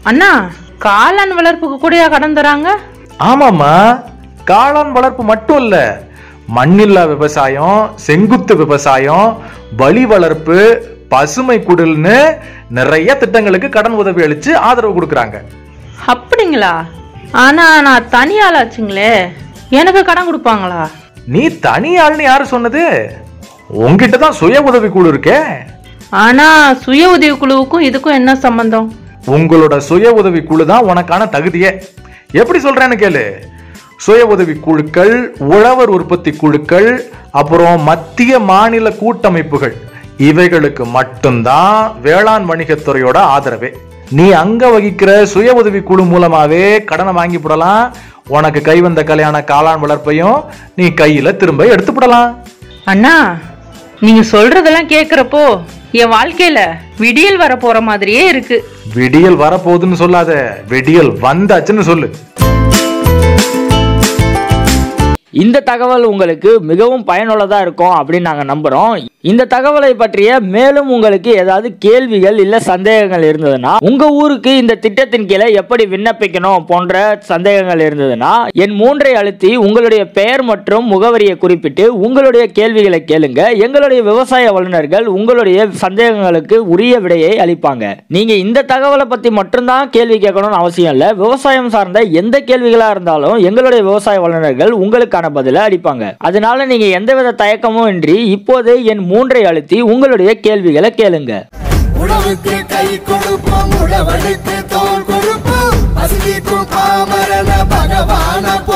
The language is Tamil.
அண்ணா காளான் வளர்ப்புக்கு கூடயா கடன் தராங்க ஆமாம்மா காளான் வளர்ப்பு மட்டும் இல்ல மண்ணில்லா விவசாயம் செங்குத்து விவசாயம் பலி வளர்ப்பு பசுமை குடில்னு நிறைய திட்டங்களுக்கு கடன் உதவி அளிச்சு ஆதரவு கொடுக்கறாங்க அப்படிங்களா ஆனா நான் தனியாளாச்சுங்களே எனக்கு கடன் கொடுப்பாங்களா நீ தனி ஆள்னு யாரு சொன்னது உன்கிட்ட தான் சுய உதவி குழு இருக்கே ஆனா சுய உதவி குழுவுக்கும் இதுக்கும் என்ன சம்பந்தம் உங்களோட சுய உதவி குழு தான் உனக்கான தகுதியே எப்படி சொல்றேன்னு கேளு சுய உதவி குழுக்கள் உழவர் உற்பத்தி குழுக்கள் அப்புறம் மத்திய மாநில கூட்டமைப்புகள் இவைகளுக்கு மட்டும்தான் வேளாண் வணிகத்துறையோட ஆதரவே நீ அங்க வகிக்கிற சுய உதவி குழு மூலமாவே கடனை வாங்கி போடலாம் உனக்கு கைவந்த கல்யாண காளான் வளர்ப்பையும் நீ கையில திரும்ப எடுத்துப்படலாம் அண்ணா நீங்க சொல்றதெல்லாம் கேக்குறப்போ என் வாழ்க்கையில விடியல் வர போற மாதிரியே இருக்கு விடியல் வரப்போகுதுன்னு சொல்லாத விடியல் வந்தாச்சுன்னு சொல்லு இந்த தகவல் உங்களுக்கு மிகவும் பயனுள்ளதாக இருக்கும் அப்படின்னு நாங்கள் நம்புகிறோம் இந்த தகவலை பற்றிய மேலும் உங்களுக்கு ஏதாவது கேள்விகள் இல்லை சந்தேகங்கள் இருந்ததுன்னா உங்கள் ஊருக்கு இந்த திட்டத்தின் கீழே எப்படி விண்ணப்பிக்கணும் போன்ற சந்தேகங்கள் இருந்ததுன்னா என் மூன்றை அழுத்தி உங்களுடைய பெயர் மற்றும் முகவரியை குறிப்பிட்டு உங்களுடைய கேள்விகளை கேளுங்க எங்களுடைய விவசாய வல்லுநர்கள் உங்களுடைய சந்தேகங்களுக்கு உரிய விடையை அளிப்பாங்க நீங்க இந்த தகவலை பத்தி மட்டும்தான் கேள்வி கேட்கணும்னு அவசியம் இல்லை விவசாயம் சார்ந்த எந்த கேள்விகளா இருந்தாலும் எங்களுடைய விவசாய வல்லுநர்கள் உங்களுக்கான பதிலை அளிப்பாங்க அதனால நீங்க எந்தவித தயக்கமும் இன்றி இப்போது என் மூன்றை அழுத்தி உங்களுடைய கேள்விகளை கேளுங்க உழவுக்கு கை கொடுப்போம் உழவனுக்கு தோல் கொடுப்போம் பசிக்கும் பாமரன பகவான